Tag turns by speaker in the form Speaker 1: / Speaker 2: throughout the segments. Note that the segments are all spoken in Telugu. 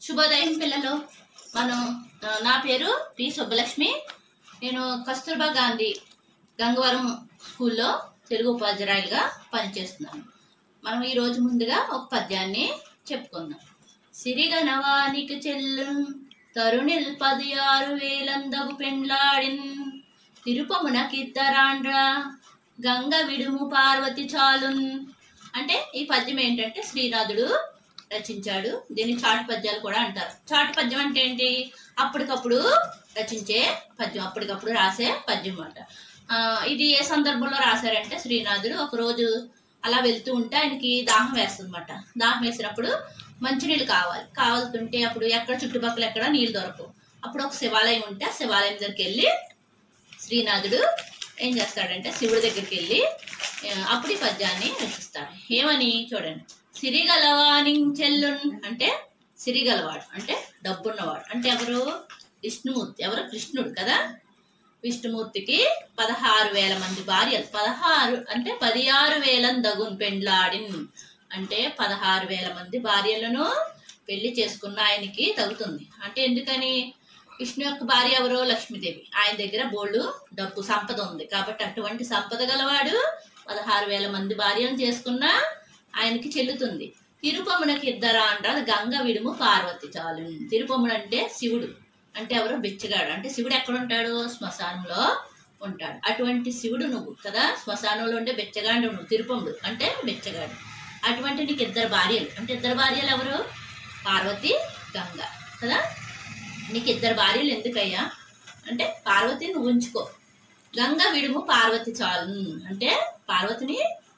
Speaker 1: శుభోదయం పిల్లలు మనం ఆ, నా పేరు పి సుబ్బలక్ష్మి నేను కస్తూర్బా గాంధీ గంగవరం స్కూల్లో తెలుగు ఉపాధ్యాయులుగా పనిచేస్తున్నాను మనం ఈరోజు ముందుగా ఒక పద్యాన్ని చెప్పుకుందాం సిరిగనవానికి చెల్లు తరుణిల్ పది ఆరు వేలందగు పెండ్లాడిన్ తిరుపమునకిద్దరాండ్రా గంగ విడుము పార్వతి చాలున్ అంటే ఈ పద్యం ఏంటంటే శ్రీనాథుడు రచించాడు దీన్ని చాటు పద్యాలు కూడా అంటారు చాటు పద్యం అంటే ఏంటి అప్పటికప్పుడు రచించే పద్యం అప్పటికప్పుడు రాసే పద్యం అన్నమాట ఆ, ఇది ఏ సందర్భంలో రాశారంటే శ్రీనాథుడు ఒక రోజు అలా వెళ్తూ ఉంటే ఆయనకి దాహం వేస్తుందన్నమాట దాహం వేసినప్పుడు మంచినీళ్ళు కావాలి కావాలంటే అప్పుడు ఎక్కడ చుట్టుపక్కల ఎక్కడ నీళ్ళు దొరకవు అప్పుడు ఒక శివాలయం ఉంటే ఆ శివాలయం దగ్గరికి వెళ్ళి శ్రీనాథుడు ఏం చేస్తాడంటే శివుడి దగ్గరికి వెళ్ళి ఆ, అప్పుడు ఈ పద్యాన్ని రచిస్తాడు ఏమని చూడండి సిరిగలవాని చెల్లున్ అంటే సిరిగలవాడు అంటే డబ్బున్నవాడు అంటే ఎవరు విష్ణుమూర్తి ఎవరు కృష్ణుడు కదా విష్ణుమూర్తికి పదహారు వేల మంది భార్యలు పదహారు అంటే పదిహారు వేల దగున్ పెండ్లాడిన్ అంటే పదహారు వేల మంది భార్యలను పెళ్లి చేసుకున్న ఆయనకి తగుతుంది అంటే ఎందుకని విష్ణు యొక్క భార్య ఎవరో లక్ష్మీదేవి ఆయన దగ్గర బోళ్ళు డబ్బు సంపద ఉంది కాబట్టి అటువంటి సంపద గలవాడు పదహారు వేల మంది భార్యలను చేసుకున్న ఆయనకి చెల్లుతుంది తిరుపమునకి ఇద్దరా అంటారు గంగ విడుము పార్వతి చాలు తిరుపముడు అంటే శివుడు అంటే ఎవరో బిచ్చగాడు అంటే శివుడు ఎక్కడ ఉంటాడు శ్మశానంలో ఉంటాడు అటువంటి శివుడు నువ్వు కదా శ్మశానంలో ఉండే బిచ్చగాడు నువ్వు తిరుపముడు అంటే బిచ్చగాడు అటువంటి నీకు ఇద్దరు భార్యలు అంటే ఇద్దరు భార్యలు ఎవరు పార్వతి గంగ కదా నీకు ఇద్దరు భార్యలు ఎందుకయ్యా అంటే పార్వతి నువ్వు ఉంచుకో గంగ విడుము పార్వతి చాలు అంటే పార్వతిని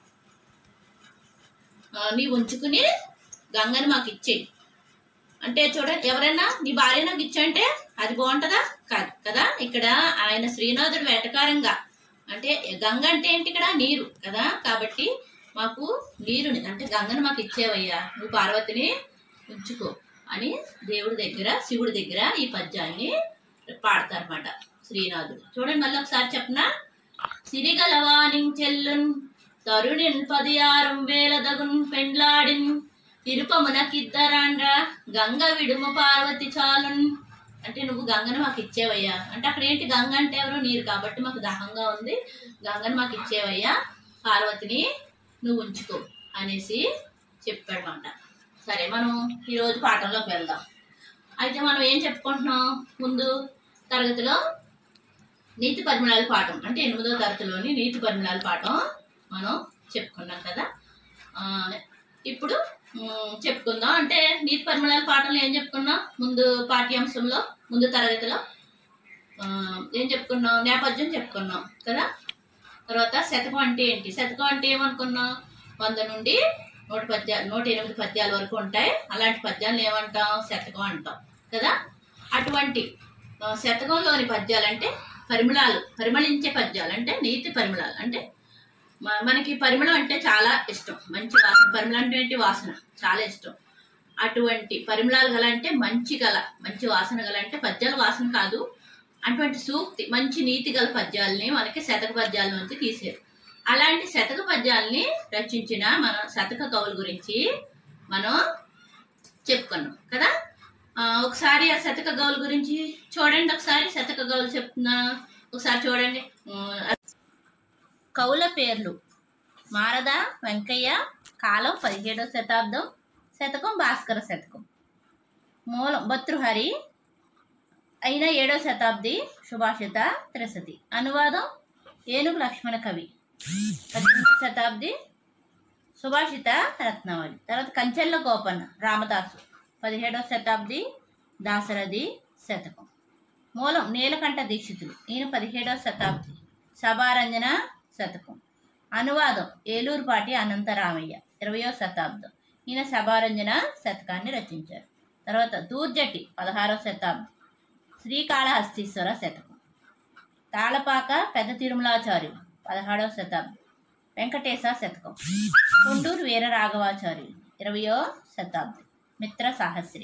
Speaker 1: ఆ, నీ ఉంచుకుని గంగని మాకు ఇచ్చేయి అంటే చూడండి ఎవరైనా నీ భార్య నాకు ఇచ్చంటే అది బాగుంటుందా కాదు కదా ఇక్కడ ఆయన శ్రీనాథుడు వేటకారంగా అంటే గంగ అంటే ఏంటి ఇక్కడ నీరు కదా కాబట్టి మాకు నీరుని అంటే గంగను మాకు ఇచ్చేవయ్యా నువ్వు పార్వతిని ఉంచుకో అని దేవుడి దగ్గర శివుడి దగ్గర ఈ పద్యాన్ని పాడతారన్నమాట శ్రీనాథుడు చూడండి మళ్ళీ ఒకసారి చెప్పనా సిరిగలవాని చెల్లున్ తరుణిన్ పదియారం వేల దగున్ పెండ్లాడిన్ తిరుపమునకిద్దరాండ్రా గంగ విడుమ పార్వతి చాలున్ అంటే నువ్వు గంగను మాకు ఇచ్చేవయ్యా అంటే అక్కడ ఏంటి గంగ అంటే ఎవరు నీరు కాబట్టి మాకు దాహంగా ఉంది గంగను మాకు ఇచ్చేవయ్యా పార్వతిని నువ్వు ఉంచుకో అనేసి చెప్పాడన్నమాట సరే మనం ఈరోజు పాఠంలోకి వెళ్దాం అయితే మనం ఏం చెప్పుకుంటున్నాం ముందు తరగతిలో నీతి పరిమళాల పాఠం అంటే ఎనిమిదో తరగతిలోని నీతి పరిమళాల పాఠం మనం చెప్పుకున్నాం కదా ఆ, ఇప్పుడు ఉమ్, చెప్పుకుందాం అంటే నీతి పరిమళాల పాఠంలో ఏం చెప్పుకున్నాం ముందు పాఠ్యాంశంలో ముందు తరగతిలో ఆ, ఏం చెప్పుకున్నాం నేపథ్యం చెప్పుకున్నాం కదా తర్వాత శతకం అంటే ఏంటి శతకం అంటే ఏమనుకున్నాం వంద నుండి నూట పద్యాలు నూట ఎనిమిది పద్యాల వరకు ఉంటాయి అలాంటి పద్యాలను ఏమంటాం శతకం అంటాం కదా అటువంటి ఆ, శతకంలోని పద్యాలు అంటే పరిమళాలు పరిమళించే పద్యాలు అంటే నీతి పరిమళాలు అంటే మ- మనకి పరిమళం అంటే చాలా ఇష్టం మంచి వాసన పరిమళం అంటే ఏంటి వాసన చాలా ఇష్టం అటువంటి పరిమళాలు గల అంటే మంచి గల మంచి వాసన గల అంటే పద్యాల వాసన కాదు అటువంటి సూక్తి మంచి నీతి గల పద్యాలని మనకి శతక పద్యాల నుంచి తీసారు అలాంటి శతక పద్యాలని రచించిన మన శతక కవుల గురించి మనం చెప్పుకున్నాం కదా ఆ, ఒకసారి ఆ శతక గౌల గురించి చూడండి ఒకసారి శతక గౌలు చెప్తున్నా ఒకసారి చూడండి ఆ, కవుల పేర్లు మారద వెంకయ్య కాలం పదిహేడవ శతాబ్దం శతకం భాస్కర శతకం మూలం భర్తృహరి అయిన ఏడవ శతాబ్ది సుభాషిత త్రిశతి అనువాదం ఏనుగు లక్ష్మణ కవి పద్దెనిమిదవ శతాబ్ది సుభాషిత రత్నావళి తర్వాత కంచెల్ల గోపన్న రామదాసు పదిహేడవ శతాబ్ది దాశరథి శతకం మూలం నీలకంఠ దీక్షితులు ఈయన పదిహేడవ శతాబ్ది సభారంజన శతకం అనువాదం ఏలూరుపాటి అనంతరామయ్య ఇరవయో శతాబ్దం ఈయన సభారంజన శతకాన్ని రచించారు తర్వాత దూర్జటి పదహారవ శతాబ్దం శ్రీకాళహస్తీశ్వర శతకం తాళపాక పెద్ద తిరుమలాచార్యులు పదహారవ శతాబ్దం వెంకటేశ శతకం కొండూరు వీర రాఘవాచార్యులు ఇరవయో శతాబ్దం మిత్ర సాహస్రి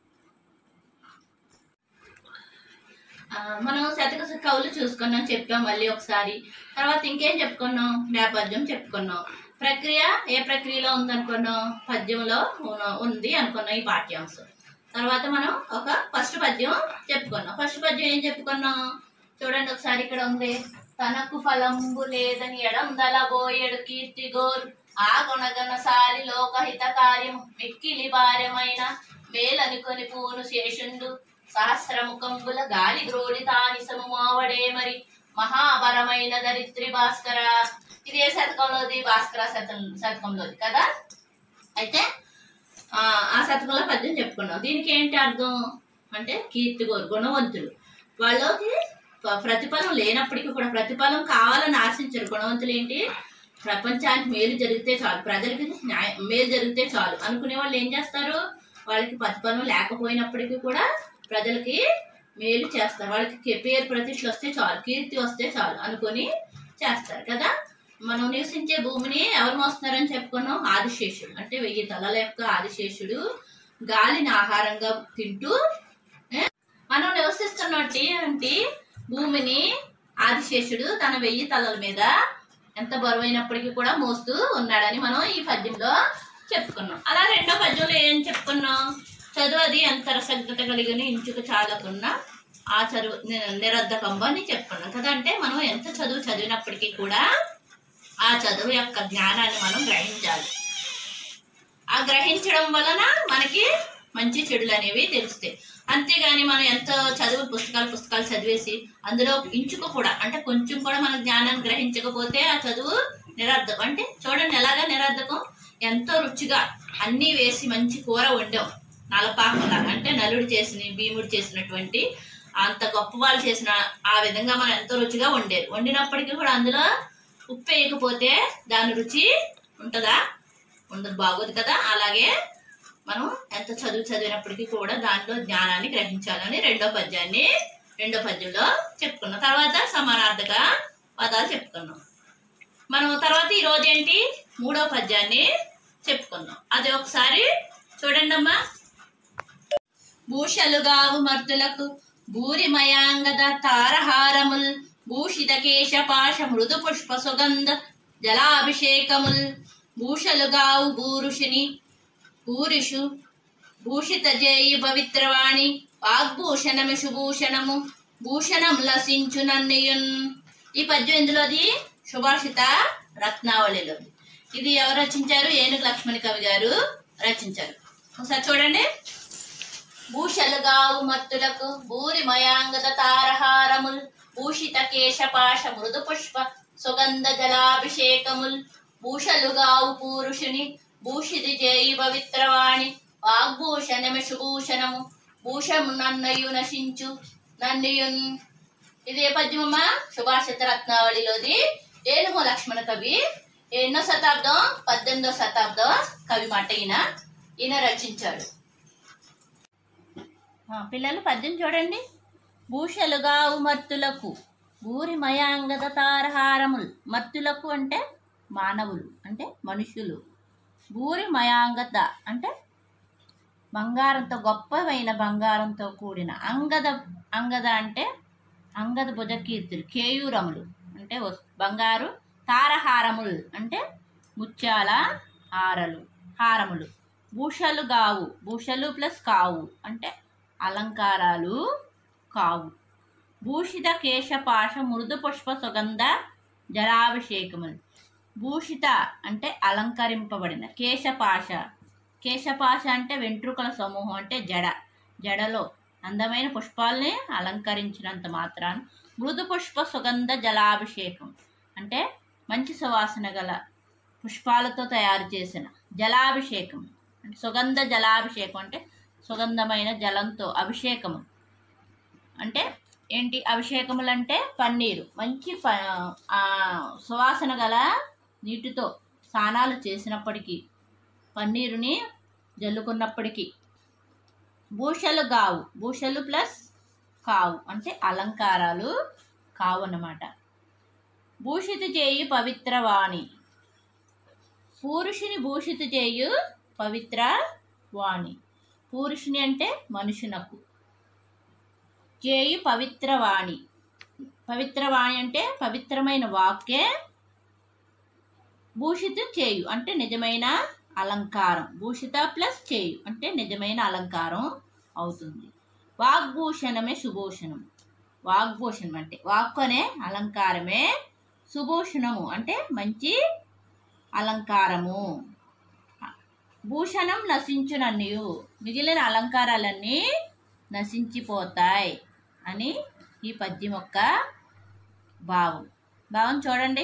Speaker 1: ఆ, మనం శతక కవులు చూసుకున్నాం చెప్పాం మళ్ళీ ఒకసారి తర్వాత ఇంకేం చెప్పుకున్నాం నేపథ్యం చెప్పుకున్నాం ప్రక్రియ ఏ ప్రక్రియలో ఉందనుకున్నాం పద్యంలో ఉన్న- ఉంది అనుకున్నాం ఈ పాఠ్యాంశం తర్వాత మనం ఒక ఫస్ట్ పద్యం చెప్పుకున్నాం ఫస్ట్ పద్యం ఏం చెప్పుకున్నాం చూడండి ఒకసారి ఇక్కడ ఉంది తనకు ఫలంబు లేదని ఎడందల బోయెడు కీర్తి గోరు ఆ గుణగణ సారి లోకహిత కార్యం మిక్కిలి భార్యమైన మేలనుకొని పూను శేషుండు సహస్రముఖంబుల గాలి గ్రోడి తానిసము మావడే మరి మహాబలమైన దరిత్రి భాస్కర ఇది ఏ శతకంలోది భాస్కర శతం శతకంలోది కదా అయితే ఆ ఆ శతకంలో పద్యం చెప్పుకున్నాం దీనికి ఏంటి అర్థం అంటే కీర్తి గోరు గుణవంతులు వాళ్ళకి ప- ప్రతిఫలం లేనప్పటికీ కూడా ప్రతిఫలం కావాలని ఆశించరు గుణవంతులు ఏంటి ప్రపంచానికి మేలు జరిగితే చాలు ప్రజలకి న్యాయ మేలు జరిగితే చాలు అనుకునే వాళ్ళు ఏం చేస్తారు వాళ్ళకి ప్రతిఫలం లేకపోయినప్పటికీ కూడా ప్రజలకి మేలు చేస్తారు వాళ్ళకి కే- పేరు ప్రతిష్టలు వస్తే చాలు కీర్తి వస్తే చాలు అనుకొని చేస్తారు కదా మనం నివసించే భూమిని ఎవరు మోస్తున్నారని చెప్పుకున్నాం ఆదిశేషుడు అంటే వెయ్యి తలల యొక్క ఆదిశేషుడు గాలిని ఆహారంగా తింటూ ఏ, మనం నివసిస్తున్నట్టు అంటే భూమిని ఆదిశేషుడు తన వెయ్యి తలల మీద ఎంత బరువైనప్పటికీ కూడా మోస్తూ ఉన్నాడని మనం ఈ పద్యంలో చెప్పుకున్నాం అలా రెండో పద్యంలో ఏం చెప్పుకున్నాం చదువు అది ఎంత రసజ్ఞత కలిగిన ఇంచుకు చాలకున్న ఆ చదువు ని- నిరర్ధకంబు అని చెప్పుకున్నాం కదా అంటే మనం ఎంత చదువు చదివినప్పటికీ కూడా ఆ చదువు యొక్క జ్ఞానాన్ని మనం గ్రహించాలి ఆ గ్రహించడం వలన మనకి మంచి చెడులు అనేవి తెలుస్తాయి అంతేగాని మనం ఎంతో చదువు పుస్తకాలు పుస్తకాలు చదివేసి అందులో ఇంచుకు కూడా అంటే కొంచెం కూడా మన జ్ఞానాన్ని గ్రహించకపోతే ఆ చదువు నిరర్ధకం అంటే చూడండి ఎలాగా నిరర్ధకం ఎంతో రుచిగా అన్నీ వేసి మంచి కూర వండాం నలపాకలాగా అంటే నలుడు చేసిన భీముడు చేసినటువంటి అంత గొప్ప వాళ్ళు చేసిన ఆ విధంగా మనం ఎంతో రుచిగా వండారు వండినప్పటికీ కూడా అందులో ఉప్పు వేయకపోతే దాని రుచి ఉంటుందా ఉండదు బాగోదు కదా అలాగే మనం ఎంత చదువు చదివినప్పటికీ కూడా దాంట్లో జ్ఞానాన్ని గ్రహించాలని రెండో పద్యాన్ని రెండో పద్యంలో చెప్పుకున్నాం తర్వాత సమానార్థక పదాలు చెప్పుకున్నాం మనం తర్వాత ఈ రోజు ఏంటి మూడో పద్యాన్ని చెప్పుకుందాం అది ఒకసారి చూడండి అమ్మా భూషలుగావు మర్తులకు భూరిమయాంగద తారహారముల్ భూషిత కేశ పాశ మృదు పుష్ప సుగంధ జలాభిషేకముల్ భూషలుగావు భూరుషిని భూరిషు భూషిత జేయి పవిత్రవాణి వాగ్భూషణమి శుభూషణము భూషణం లసించు నన్నయున్ ఈ పద్యం ఎందులోది సుభాషిత రత్నావళిలోది ఇది ఎవరు రచించారు ఏనుగు లక్ష్మణి కవి గారు రచించారు ఒకసారి చూడండి భూషలుగావు మత్తులకు భూరి మయాంగద తారహారముల్ భూషిత కేశపాశ మృదు పుష్ప సుగంధ జలాభిషేకముల్ భూషలుగావు పూరుషుని భూషిది చేయి పవిత్రవాణి వాగ్భూషణమి శుభూషణము భూషము నన్నయు నశించు నన్నయున్ ఇది ఏ పద్యమమ్మా సుభాషిత రత్నావళిలోది ఏనుగు లక్ష్మణ కవి ఎన్నో శతాబ్దం పద్దెనిమిదో శతాబ్దం కవి మాట ఈయన ఈయన రచించాడు ఆ, పిల్లలు పద్యం చూడండి భూషలుగావు మత్తులకు భూరి మయాంగద తారహారములు మత్తులకు అంటే మానవులు అంటే మనుషులు భూరి మయాంగద అంటే బంగారంతో గొప్పమైన బంగారంతో కూడిన అంగద అంగద అంటే అంగద భుజకీర్తులు కేయూరములు అంటే వస్- బంగారు తారహారములు అంటే ముత్యాల హారలు హారములు భూషలు గావు భూషలు ప్లస్ కావు అంటే అలంకారాలు కావు భూషిత కేశపాశ మృదు పుష్ప సుగంధ జలాభిషేకములు భూషిత అంటే అలంకరింపబడిన కేశపాశ కేశపాశ అంటే వెంట్రుకల సమూహం అంటే జడ జడలో అందమైన పుష్పాలని అలంకరించినంత మాత్రాన మృదు పుష్ప సుగంధ జలాభిషేకం అంటే మంచి సువాసన గల పుష్పాలతో తయారు చేసిన జలాభిషేకం అంటే సుగంధ జలాభిషేకం అంటే సుగంధమైన జలంతో అభిషేకము అంటే ఏంటి అభిషేకములు అంటే పన్నీరు మంచి ప ఆ సువాసన గల నీటితో స్నానాలు చేసినప్పటికీ పన్నీరుని జల్లుకున్నప్పటికీ భూషలు గావు భూషలు ప్లస్ కావు అంటే అలంకారాలు కావు అన్నమాట భూషిత చేయు పవిత్రవాణి పురుషుని భూషిత చేయు పవిత్ర వాణి పురుషుని అంటే మనుషునకు చేయు పవిత్రవాణి పవిత్రవాణి అంటే పవిత్రమైన వాక్యే భూషిత చేయు అంటే నిజమైన అలంకారం భూషిత ప్లస్ చేయు అంటే నిజమైన అలంకారం అవుతుంది వాగ్భూషణమే సుభూషణం వాగ్భూషణం అంటే వాక్కు అనే అలంకారమే సుభూషణము అంటే మంచి అలంకారము భూషణం నశించునన్నియు మిగిలిన అలంకారాలన్నీ నశించిపోతాయి అని ఈ పద్యం యొక్క భావం భావం చూడండి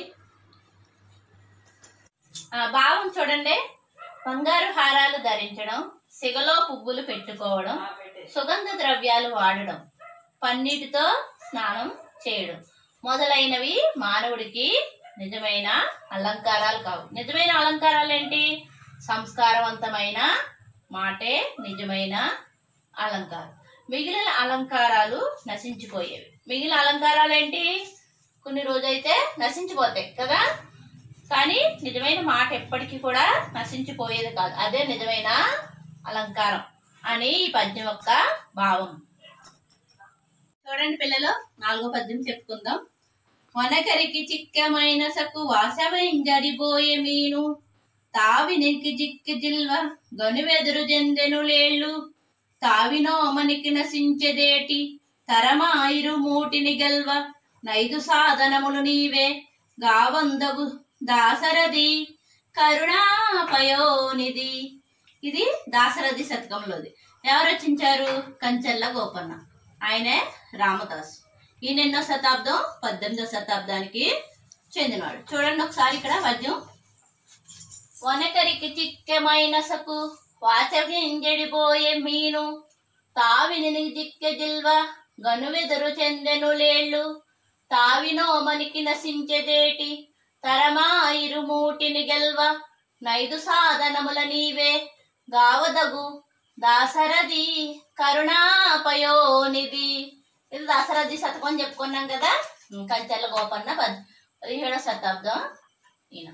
Speaker 1: ఆ భావం చూడండి బంగారు హారాలు ధరించడం సిగలో పువ్వులు పెట్టుకోవడం సుగంధ ద్రవ్యాలు వాడడం పన్నీటితో స్నానం చేయడం మొదలైనవి మానవుడికి నిజమైన అలంకారాలు కావు నిజమైన అలంకారాలు ఏంటి సంస్కారవంతమైన మాటే నిజమైన అలంకారం మిగిలిన అలంకారాలు నశించిపోయేవి మిగిలిన అలంకారాలు ఏంటి కొన్ని రోజైతే నశించిపోతాయి కదా కానీ నిజమైన మాట ఎప్పటికీ కూడా నశించిపోయేది కాదు అదే నిజమైన అలంకారం అని ఈ పద్యం యొక్క భావం చూడండి పిల్లలు నాలుగో పద్యం చెప్పుకుందాం వనకరికి చిక్కమైన సకు వాసవైంజడిపోయే మీను తావినికి జిక్కి జిల్వ గనువెదురు జెందెను లేళ్ళు తావినోమనికి నశించెదేటి తరమాయిరు మూటిని గెల్వ నైదు సాధనములు నీవే గావందగు దాసరథి కరుణాపయోనిధి ఇది దాసరథి శతకంలోది ఎవరు రచించారు కంచెల్ల గోపన్న ఆయనే రామదాస్ ఈయన ఎన్నో శతాబ్దం పద్దెనిమిదో శతాబ్దానికి చెందినవాడు చూడండి ఒకసారి ఇక్కడ పద్యం వనకరికి చిక్కెమైన సకు వాచగింజడిపోయే మీను తావిని జిక్కె జిల్వ గనువెదురు చెందెను లేళ్ళు తావినోమనికి నశించెదేటి తరమా ఇరుమూటిని గెల్వ నైదు సాధనముల నీవే గావదగు దాసరథి కరుణాపయోనిధి ఇది దాసరథి శతకం అని చెప్పుకున్నాం కదా కంచెల గోపన్న పద్ పదిహేడో శతాబ్దం ఈయన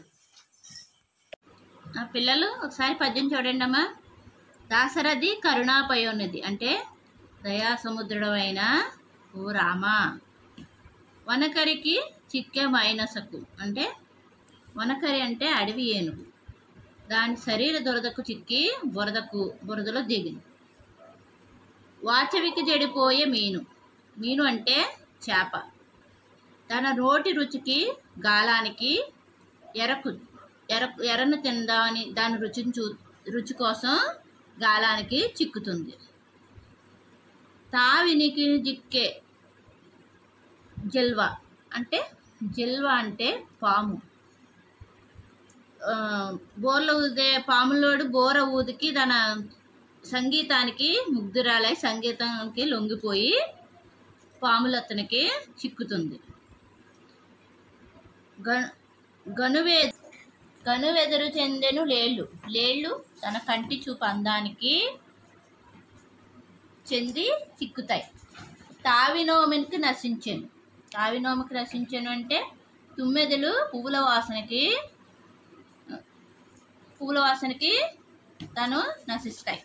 Speaker 1: ఆ పిల్లలు ఒకసారి పద్యం చూడండి అమ్మా దాసరథి కరుణాపయోనిధి అంటే దయా సముద్రుడమైన ఓ రామా వనకరికి చిక్కె మైనసకు అంటే వనకరి అంటే అడవి ఏనుగు దాని శరీర దురదకు చిక్కి బురదకు బురదలో దిగింది వాచవికి జడిపోయే మీను మీను అంటే చేప తన నోటి రుచికి గాలానికి ఎరకు ఎర ఎరను తిందామని దాని రుచిని చూ రుచి కోసం గాలానికి చిక్కుతుంది తావినికి జిక్కే జిల్వ అంటే జిల్వ అంటే పాము ఆ, బోర్ల ఊదే పాములోడు బోర ఊదికి తన సంగీతానికి ముగ్ధురాలై సంగీతానికి లొంగిపోయి పాములు అతనికి చిక్కుతుంది గ గనువే గనువెదురు చెందెను లేళ్ళు లేళ్ళు తన కంటి చూపు అందానికి చెంది చిక్కుతాయి తావినోమికి నశించాను తావినోమికి నశించాను అంటే తుమ్మెదలు పువ్వుల వాసనకి పువ్వుల వాసనకి తను నశిస్తాయి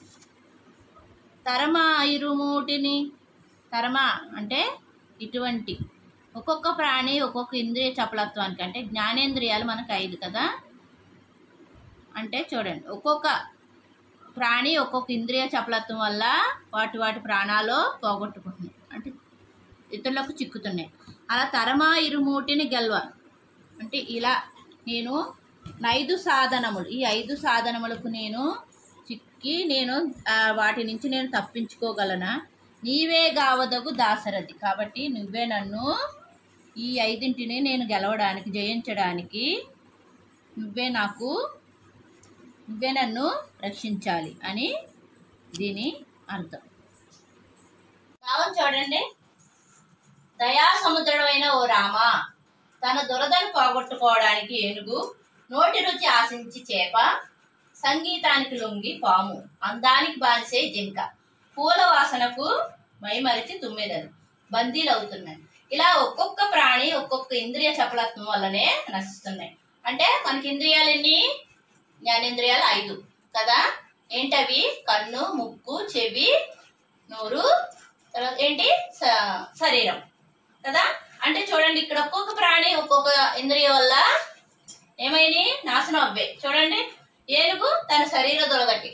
Speaker 1: తరమ ఇరుమూటిని తరమ అంటే ఇటువంటి ఒక్కొక్క ప్రాణి ఒక్కొక్క ఇంద్రియ చపలత్వానికి అంటే జ్ఞానేంద్రియాలు మనకు ఐదు కదా అంటే చూడండి ఒక్కొక్క ప్రాణి ఒక్కొక్క ఇంద్రియ చపలత్వం వల్ల వాటి వాటి ప్రాణాలు పోగొట్టుకుంటున్నాయి అంటే ఇతరులకు చిక్కుతున్నాయి అలా తరమా ఇరుమూటిని గెలవ అంటే ఇలా నేను ఐదు సాధనములు ఈ ఐదు సాధనములకు నేను చిక్కి నేను ఆ, వాటి నుంచి నేను తప్పించుకోగలనా నీవే గావదగు దాసరథి కాబట్టి నువ్వే నన్ను ఈ ఐదింటిని నేను గెలవడానికి జయించడానికి నువ్వే నాకు నువ్వే నన్ను రక్షించాలి అని దీని అర్థం భావం చూడండి దయా సముద్రుడమైన ఓ రామ తన దురదను పోగొట్టుకోవడానికి ఏనుగు నోటి రుచి ఆశించి చేప సంగీతానికి లొంగి పాము అందానికి బానిసే జింక పూల వాసనకు మైమరిచి తుమ్మెదలు బందీలవుతున్నాయి ఇలా ఒక్కొక్క ప్రాణి ఒక్కొక్క ఇంద్రియ చపలత్వం వల్లనే నశిస్తున్నాయి అంటే మనకి ఇంద్రియాలు ఎన్ని జ్ఞానేంద్రియాలు ఐదు కదా ఏంటవి కన్ను ముక్కు చెవి నోరు తర్వాత ఏంటి స- శరీరం కదా అంటే చూడండి ఇక్కడ ఒక్కొక్క ప్రాణి ఒక్కొక్క ఇంద్రియం వల్ల ఏమైంది నాశనం అవ్వే చూడండి ఏనుగు తన శరీర దురదకి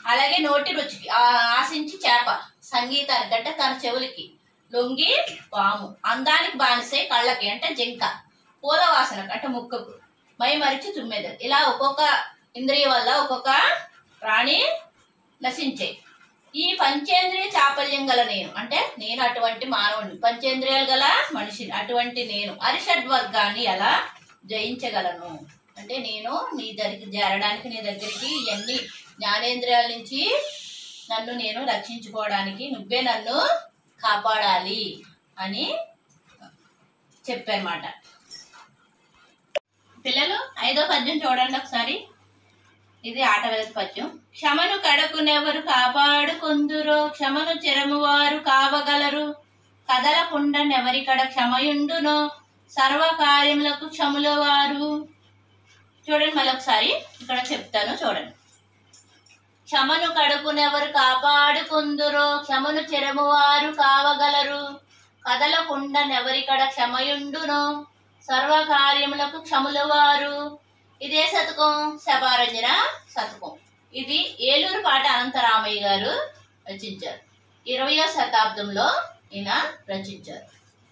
Speaker 1: అలాగే నోటి రుచికి ఆ, ఆశించి చేప సంగీతానికి అంటే తన చెవులకి లొంగి పాము అందానికి బానిసే కళ్ళకి అంటే జింక పూల వాసనకు అంటే ముక్కకు మై మరిచి తుమ్మెద ఇలా ఒక్కొక్క ఇంద్రియ వల్ల ఒక్కొక్క ప్రాణి నశించే ఈ పంచేంద్రియ చాపల్యం గల నేను అంటే నేను అటువంటి మానవుడిని పంచేంద్రియాలు గల మనిషిని అటువంటి నేను అరిషడ్ వర్గాన్ని ఎలా జయించగలను అంటే నేను నీ దగ్గరికి చేరడానికి నీ దగ్గరికి ఇవన్నీ జ్ఞానేంద్రియాల నుంచి నన్ను నేను రక్షించుకోవడానికి నువ్వే నన్ను కాపాడాలి అని చెప్పారన్నమాట పిల్లలు ఐదో పద్యం చూడండి ఒకసారి ఇది ఆట వెలది పద్యం క్షమను కడకునెవరు కాపాడుకొందురో క్షమను చెరమువారు కావగలరు కదలకుండనెవరికడ క్షమయుండునో సర్వ కార్యములకు క్షముల వారు చూడండి మళ్ళీ ఒకసారి ఇక్కడ చెప్తాను చూడండి క్షమను కడుపునెవరు కాపాడుకుందురో క్షమను చెరమువారు కావగలరు కదలకుండనెవరికడ క్షమయుండునో సర్వ కార్యములకు క్షముల వారు ఇదే శతకం శబారంజన శతకం ఇది ఏలూరు పాట అనంతరామయ్య గారు రచించారు ఇరవయో శతాబ్దంలో ఈయన రచించారు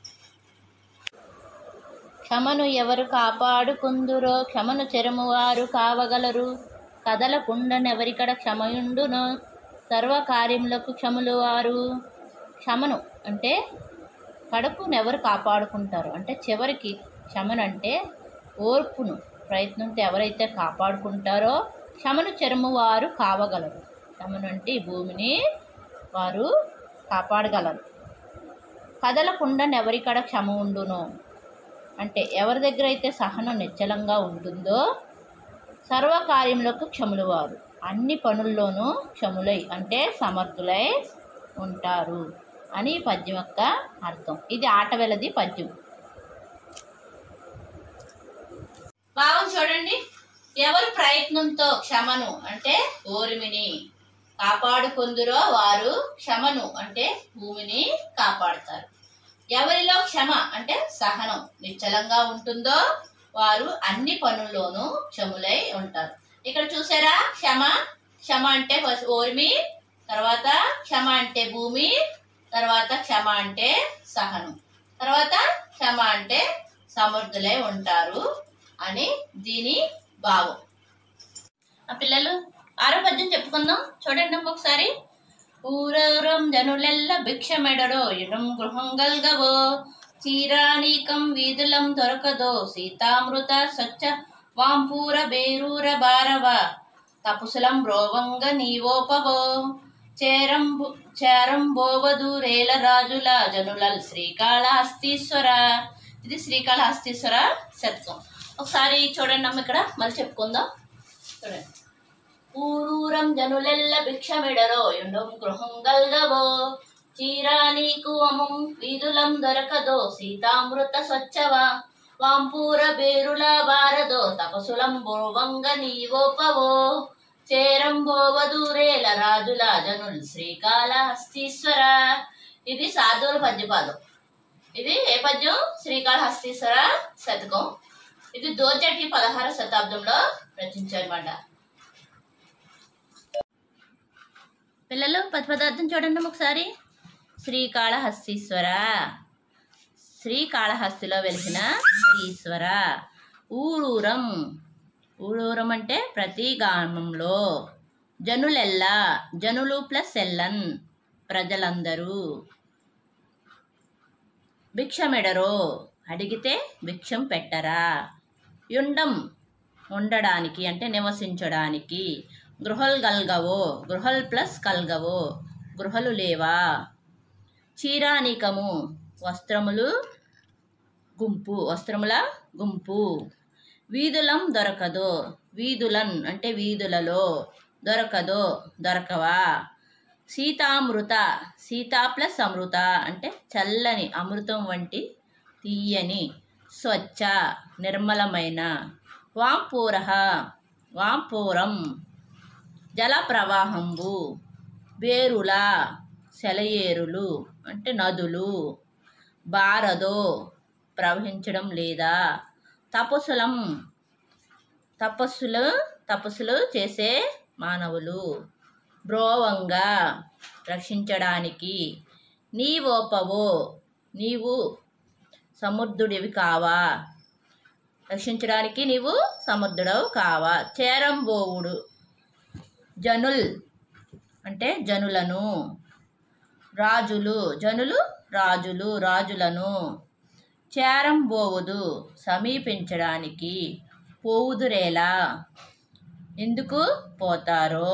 Speaker 1: క్షమను ఎవరు కాపాడుకుందురో క్షమను చెరమువారు కావగలరు కదలకుండనెవరికడ క్షమయుండునో సర్వ కార్యములకు క్షములు వారు క్షమను అంటే కడుపునెవరు కాపాడుకుంటారు అంటే చివరికి క్షమను అంటే ఓర్పును ప్రయత్నంతో ఎవరైతే కాపాడుకుంటారో క్షమను చెరము వారు కావగలరు క్షమను అంటే ఈ భూమిని వారు కాపాడగలరు కదలకుండనెవరికడ క్షమ ఉండునో అంటే ఎవరి దగ్గర అయితే సహనం నిశ్చలంగా ఉంటుందో సర్వకార్యములకు క్షములు వారు అన్ని పనుల్లోనూ క్షములై అంటే సమర్థులై ఉంటారు అని ఈ పద్యం యొక్క అర్థం ఇది ఆట వెలది పద్యం భావం చూడండి ఎవరు ప్రయత్నంతో క్షమను అంటే ఓరిమిని కాపాడుకుందురో వారు క్షమను అంటే భూమిని కాపాడుతారు ఎవరిలో క్షమ అంటే సహనం నిశ్చలంగా ఉంటుందో వారు అన్ని పనుల్లోనూ క్షములై ఉంటారు ఇక్కడ చూసారా క్షమ క్షమ అంటే ఫస్ట్ ఓర్మి తర్వాత క్షమ అంటే భూమి తర్వాత క్షమ అంటే సహనం తర్వాత క్షమ అంటే సమర్థులై ఉంటారు అని దీని భావం ఆ పిల్లలు ఆరో పద్యం చెప్పుకుందాం చూడండి అమ్మ ఒకసారి ఊరూరం జనులెల్ల భిక్షమెడరో ఇడం గృహం గల్గవో చీరానీకం వీధులం దొరకదో సీతామృత స్వచ్ఛ వాంపూర బేరూర బారవ తపుసులం రోవంగ నీవోపవో చేరంబు చేరంబోవదూరేల రాజుల జనులల్ శ్రీకాళహస్తీశ్వర ఇది శ్రీకాళహస్తీశ్వర శతకం ఒకసారి చూడండి అమ్మ ఇక్కడ మళ్ళీ చెప్పుకుందాం చూడండి ఊరూరం జనులెల్ల భిక్షమిడరో ఎండం గృహం గల్గవో చీరా నీకు అమం వీధులం దొరకదో సీతామృత స్వచ్ఛవా వాంపూర బేరుల బారదో తపసులం బోవంగ నీవోపవో చేరంబోవదూరేల రాజుల జనుల్ శ్రీకాళహస్తీశ్వర ఇది సాధువుల పద్యపాదం ఇది ఏ పద్యం శ్రీకాళహస్తీశ్వర శతకం ఇది దోచటి పదహార శతాబ్దంలో రచించారన్నమాట పిల్లలు పది పదార్థం చూడండి ఒకసారి శ్రీకాళహస్తీశ్వర శ్రీకాళహస్తిలో వెలిసిన ఈశ్వర ఊరూరం ఊరూరం అంటే ప్రతి గ్రామంలో జనులెల్లా జనులు ప్లస్ ఎల్లన్ ప్రజలందరూ భిక్షమెడరో అడిగితే భిక్షం పెట్టరా యుండం ఉండడానికి అంటే నివసించడానికి గృహల్ గల్గవో గృహల్ ప్లస్ కల్గవో గృహలు లేవా చీరానికము వస్త్రములు గుంపు వస్త్రముల గుంపు వీధులం దొరకదు వీధులన్ అంటే వీధులలో దొరకదో దొరకవా సీతామృత సీతా ప్లస్ అమృత అంటే చల్లని అమృతం వంటి తీయని స్వచ్ఛ నిర్మలమైన వాంపూర వాంపూరం జల ప్రవాహంబు బేరుల సెలయేరులు అంటే నదులు బారదో ప్రవహించడం లేదా తపస్సులం తపస్సులు తపస్సులు చేసే మానవులు బ్రోవంగా రక్షించడానికి నీవోపవో నీవు సముద్రుడివి కావా రక్షించడానికి నీవు సముద్రుడవు కావా చేరంబోవుడు జనుల్ అంటే జనులను రాజులు జనులు రాజులు రాజులను చేరంబోవుదు సమీపించడానికి పోవుదురేలా ఎందుకు పోతారో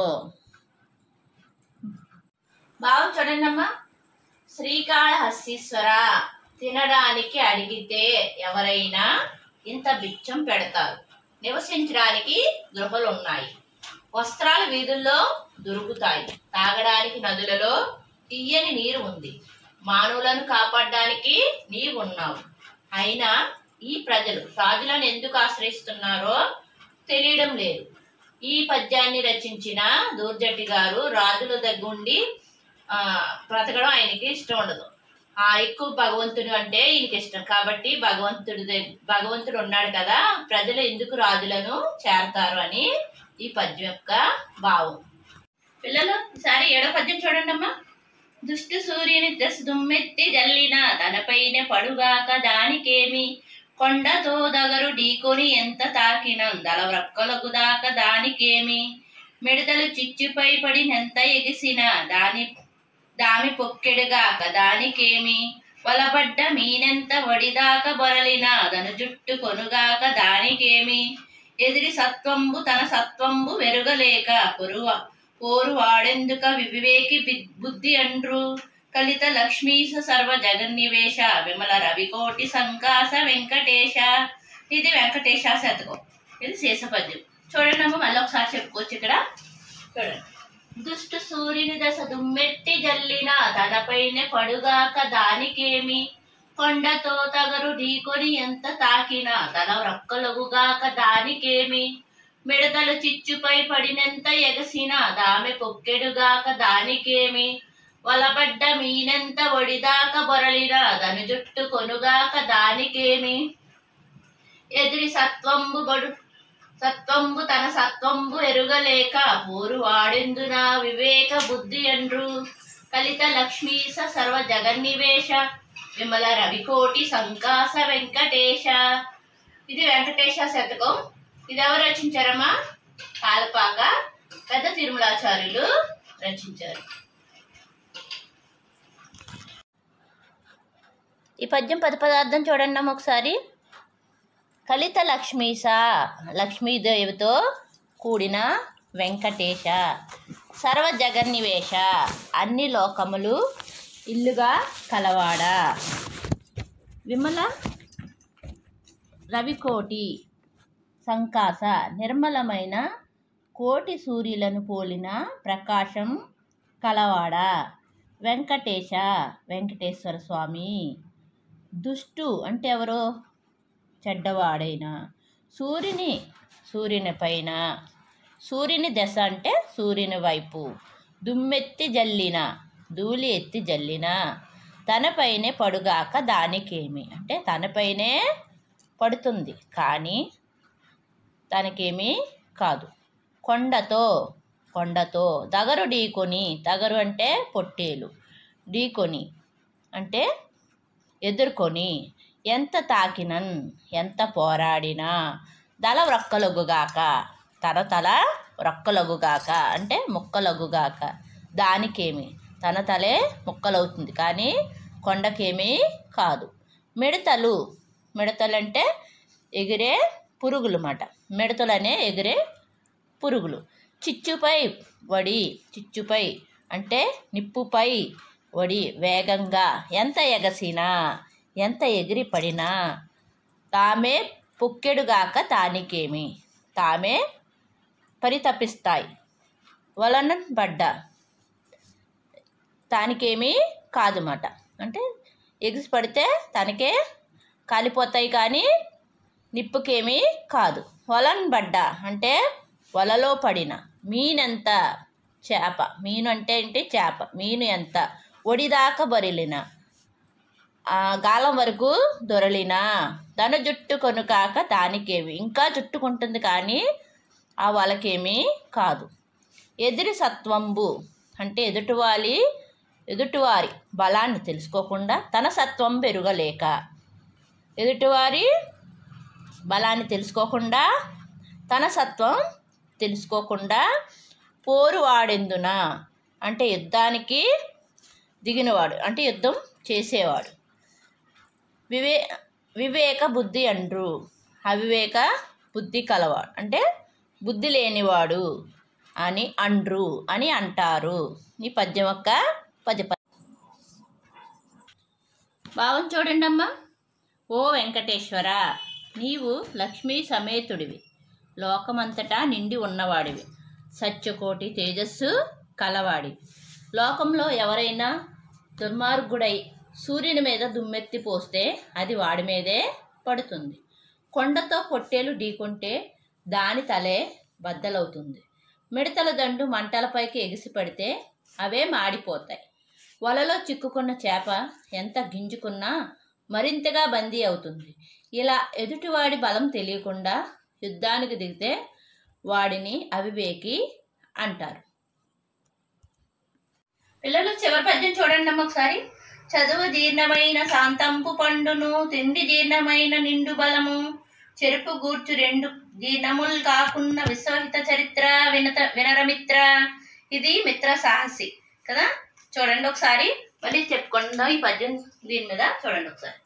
Speaker 1: బాగా చూడండి అమ్మా శ్రీకాళహస్తీశ్వర తినడానికి అడిగితే ఎవరైనా ఇంత బిచ్చం పెడతారు నివసించడానికి గృహలు ఉన్నాయి వస్త్రాలు వీధుల్లో దొరుకుతాయి తాగడానికి నదులలో తీయని నీరు ఉంది మానవులను కాపాడడానికి నీవు ఉన్నావు అయినా ఈ ప్రజలు రాజులను ఎందుకు ఆశ్రయిస్తున్నారో తెలియడం లేదు ఈ పద్యాన్ని రచించిన దూర్జట్టి గారు రాజుల దగ్గుండి ఆ, బ్రతకడం ఆయనకి ఇష్టం ఉండదు ఆ ఎక్కువ భగవంతుడు అంటే ఈయనకి ఇష్టం కాబట్టి భగవంతుడి దగ్గ- భగవంతుడు ఉన్నాడు కదా ప్రజలు ఎందుకు రాజులను చేరతారు అని ఈ పద్యం యొక్క భావం పిల్లలు ఈసారి ఏడో పద్యం చూడండి అమ్మా దుష్టు సూర్యుని దశ దుమ్మెత్తి జల్లిన తనపైన పడుగాక దానికేమి కొండతో దగరు ఢీకొని ఎంత తాకిన దళవ్రక్కలకు దాక దానికేమి మిడతలు చిచ్చుపై పడినెంత ఎగిసిన దాని దామి పొక్కెడుగాక దానికేమి వలబడ్డ మీనెంత వడిదాక బొరలిన దను జుట్టు కొనుగాక దానికేమి ఎదిరి సత్వంబు తన సత్వంబు వెరుగలేక పొరువ పోరు వాడెందుక వివేకి బి- బుద్ధి అండ్రు కలిత లక్ష్మీస సర్వ జగన్నివేశ విమల రవికోటి సంకాస వెంకటేశ ఇది వెంకటేశ శతకం ఇది శేషపద్యం చూడండి అమ్మ మళ్ళీ ఒకసారి చెప్పుకోవచ్చు ఇక్కడ చూడండి దుష్టు సూర్యుని దశ దుమ్మెట్టి జల్లిన తనపైన పడుగాక దానికేమి కొండతో తగరు ఢీకొని ఎంత తాకిన తల రొక్కలగుగాక దానికేమి మిడతలు చిచ్చుపై పడినంత ఎగసిన దామె పొక్కెడుగాక దానికేమి వలబడ్డ మీనెంత ఒడిదాక బొరలిన దను జుట్టు కొనుగాక దానికేమి ఎదిరి సత్వంబు బడు సత్వంబు తన సత్వంబు ఎరుగలేక పోరు వాడెందున వివేక బుద్ధి ఎండ్రు కలిత లక్ష్మీస సర్వ జగన్నివేశ విమల రవికోటి సంకాస వెంకటేశ ఇది వెంకటేశ శతకం ఇది ఎవరు రచించారమ్మా కాలపాక పెద్ద తిరుమలాచార్యులు రచించారు ఈ పద్యం పద పదార్థం చూడండి అమ్మ ఒకసారి కలిత లక్ష్మీస లక్ష్మీదేవితో కూడిన వెంకటేశ సర్వ జగన్నివేశ అన్ని లోకములు ఇల్లుగా కలవాడ విమల రవికోటి సంకాస నిర్మలమైన కోటి సూర్యులను పోలిన ప్రకాశం కలవాడ వెంకటేశ వెంకటేశ్వర స్వామి దుష్టు అంటే ఎవరు చెడ్డవాడైన సూర్యుని సూర్యుని పైన సూర్యుని దశ అంటే సూర్యుని వైపు దుమ్మెత్తి జల్లిన ధూళి ఎత్తి జల్లిన తనపైనే పడుగాక దానికేమి అంటే తనపైనే పడుతుంది కానీ తనకేమీ కాదు కొండతో కొండతో దగరు ఢీకొని దగరు అంటే పొట్టేలు ఢీకొని అంటే ఎదుర్కొని ఎంత తాకినన్ ఎంత పోరాడినా దళ వ్రక్కలొగుగాక తన తల వ్రక్కలొగుగాక అంటే ముక్కలొగుగాక దానికేమి తన తలే ముక్కలవుతుంది కానీ కొండకేమీ కాదు మిడతలు మిడతలంటే ఎగిరే పురుగులు మాట మిడతలనే ఎగిరే పురుగులు చిచ్చుపై వడి చిచ్చుపై అంటే నిప్పుపై వడి వేగంగా ఎంత ఎగసినా ఎంత ఎగిరి పడినా తామే పొక్కెడుగాక తానికేమి తామే పరితపిస్తాయి వలన పడ్డ తానికేమీ కాదుమాట అంటే ఎగిసి పడితే తనకే కాలిపోతాయి కానీ నిప్పుకేమీ కాదు వలన పడ్డ అంటే వలలో పడిన మీనెంత చేప మీను అంటే ఏంటి చేప మీను ఎంత ఒడిదాకా బరిలిన ఆ గాలం వరకు దొరలిన తన జుట్టు కొనుకాక దానికేమి ఇంకా జుట్టుకుంటుంది కానీ ఆ వలకేమీ కాదు ఎదిరి సత్వంబు అంటే ఎదుటివాలి ఎదుటివారి బలాన్ని తెలుసుకోకుండా తన సత్వం పెరుగలేక ఎదుటివారి బలాన్ని తెలుసుకోకుండా తన సత్వం తెలుసుకోకుండా పోరు వాడెందున అంటే యుద్ధానికి దిగినవాడు అంటే యుద్ధం చేసేవాడు వివే వివేక బుద్ధి అండ్రు అవివేక బుద్ధి కలవాడు అంటే బుద్ధి లేనివాడు అని అండ్రు అని అంటారు ఈ పద్యం యొక్క పద్య ప- భావం చూడండి అమ్మా ఓ వెంకటేశ్వర నీవు లక్ష్మీ సమేతుడివి లోకమంతటా నిండి ఉన్నవాడివి సత్యకోటి తేజస్సు కలవాడి లోకంలో ఎవరైనా దుర్మార్గుడై సూర్యుని మీద దుమ్మెత్తి పోస్తే అది వాడి మీదే పడుతుంది కొండతో పొట్టేలు ఢీకొంటే దాని తలే బద్దలవుతుంది మిడతల దండు మంటలపైకి ఎగిసి పడితే అవే మాడిపోతాయి వలలో చిక్కుకున్న చేప ఎంత గింజుకున్నా మరింతగా బందీ అవుతుంది ఇలా ఎదుటివాడి బలం తెలియకుండా యుద్ధానికి దిగితే వాడిని అవివేకి అంటారు పిల్లలు చివరి పద్యం చూడండి అమ్మ ఒకసారి చదువు జీర్ణమైన శాంతంపు పండును తిండి జీర్ణమైన నిండు బలము చెరుపు గూర్చు రెండు జీర్ణములు కాకున్న విశ్వహిత చరిత్ర వినత వినరమిత్ర ఇది మిత్ర సాహసి కదా చూడండి ఒకసారి మళ్ళీ చెప్పుకుందాం ఈ పద్యం దీని మీద చూడండి ఒకసారి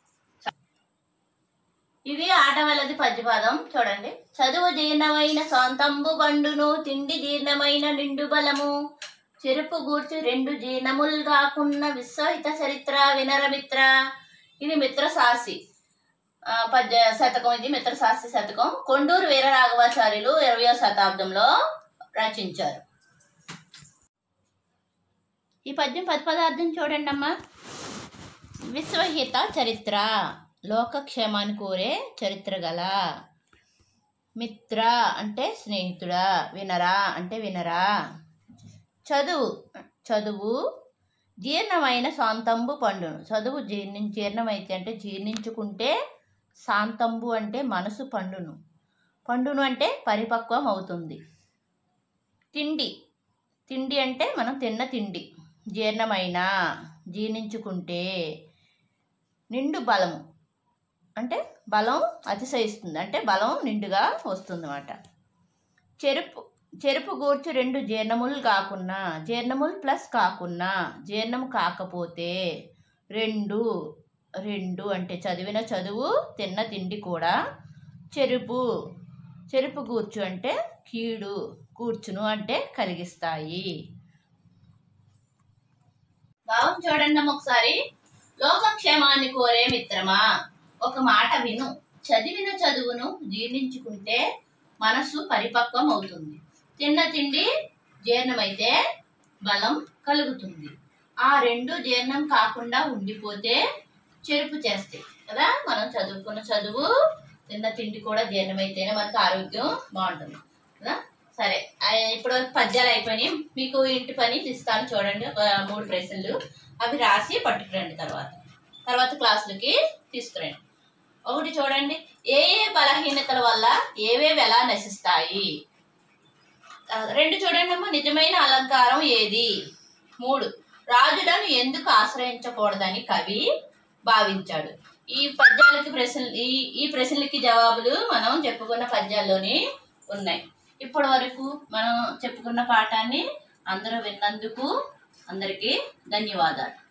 Speaker 1: ఇది ఆటవలది పద్యపాదం చూడండి చదువు జీర్ణమైన సొంతంబు బండును తిండి జీర్ణమైన నిండు బలము చెరుపు గూర్చు రెండు జీర్ణముల్ కాకున్న విశ్వహిత చరిత్ర వినరమిత్ర ఇది మిత్రసాసి ఆ, పద్య శతకం ఇది మిత్రశాస్త్రి శతకం కొండూరు వీరరాఘవాచార్యులు ఇరవయో శతాబ్దంలో రచించారు ఈ పద్యం పది పదార్థం చూడండి అమ్మా విశ్వహిత చరిత్ర లోకక్షేమాన్ని కోరే చరిత్ర గల మిత్ర అంటే స్నేహితుడా వినరా అంటే వినరా చదువు చదువు జీర్ణమైన శాంతంబు పండును చదువు జీర్ణి జీర్ణమైతే అంటే జీర్ణించుకుంటే శాంతంబు అంటే మనసు పండును పండును అంటే పరిపక్వం అవుతుంది తిండి తిండి అంటే మనం తిన్న తిండి జీర్ణమైన జీర్ణించుకుంటే నిండు బలము అంటే బలం అతిశయిస్తుంది అంటే బలం నిండుగా వస్తుంది అన్నమాట చెరుపు చెరుపు గూర్చు రెండు జీర్ణములు కాకున్నా జీర్ణములు ప్లస్ కాకున్నా జీర్ణం కాకపోతే రెండు రెండు అంటే చదివిన చదువు తిన్న తిండి కూడా చెరుపు చెరుపు కూర్చు అంటే కీడు కూర్చును అంటే కలిగిస్తాయి భావం చూడండి అమ్మ ఒకసారి లోకక్షేమాన్ని కోరే మిత్రమా ఒక మాట విను చదివిన చదువును జీర్ణించుకుంటే మనసు పరిపక్వం అవుతుంది తిన్న తిండి జీర్ణమైతే బలం కలుగుతుంది ఆ రెండు జీర్ణం కాకుండా ఉండిపోతే చెరుపు చేస్తాయి కదా మనం చదువుకున్న చదువు తిన్న తిండి కూడా జీర్ణమైతేనే మనకు ఆరోగ్యం బాగుంటుంది కదా సరే ఆ, ఇప్పుడు పద్యాలు అయిపోయినాయి మీకు ఇంటి పని ఇస్తాను చూడండి ఒక మూడు ప్రశ్నలు అవి రాసి పట్టుకురండి తర్వాత తర్వాత క్లాసులకి తీసుకురండి ఒకటి చూడండి ఏ ఏ బలహీనతల వల్ల ఏవేవి ఎలా నశిస్తాయి ఆ, రెండు చూడండి అమ్మా నిజమైన అలంకారం ఏది మూడు రాజులను ఎందుకు ఆశ్రయించకూడదని కవి భావించాడు ఈ పద్యాలకి ప్రశ్న ఈ ఈ ప్రశ్నలకి జవాబులు మనం చెప్పుకున్న పద్యాల్లోనే ఉన్నాయి ఇప్పటి వరకు మనం చెప్పుకున్న పాఠాన్ని అందరూ విన్నందుకు అందరికీ ధన్యవాదాలు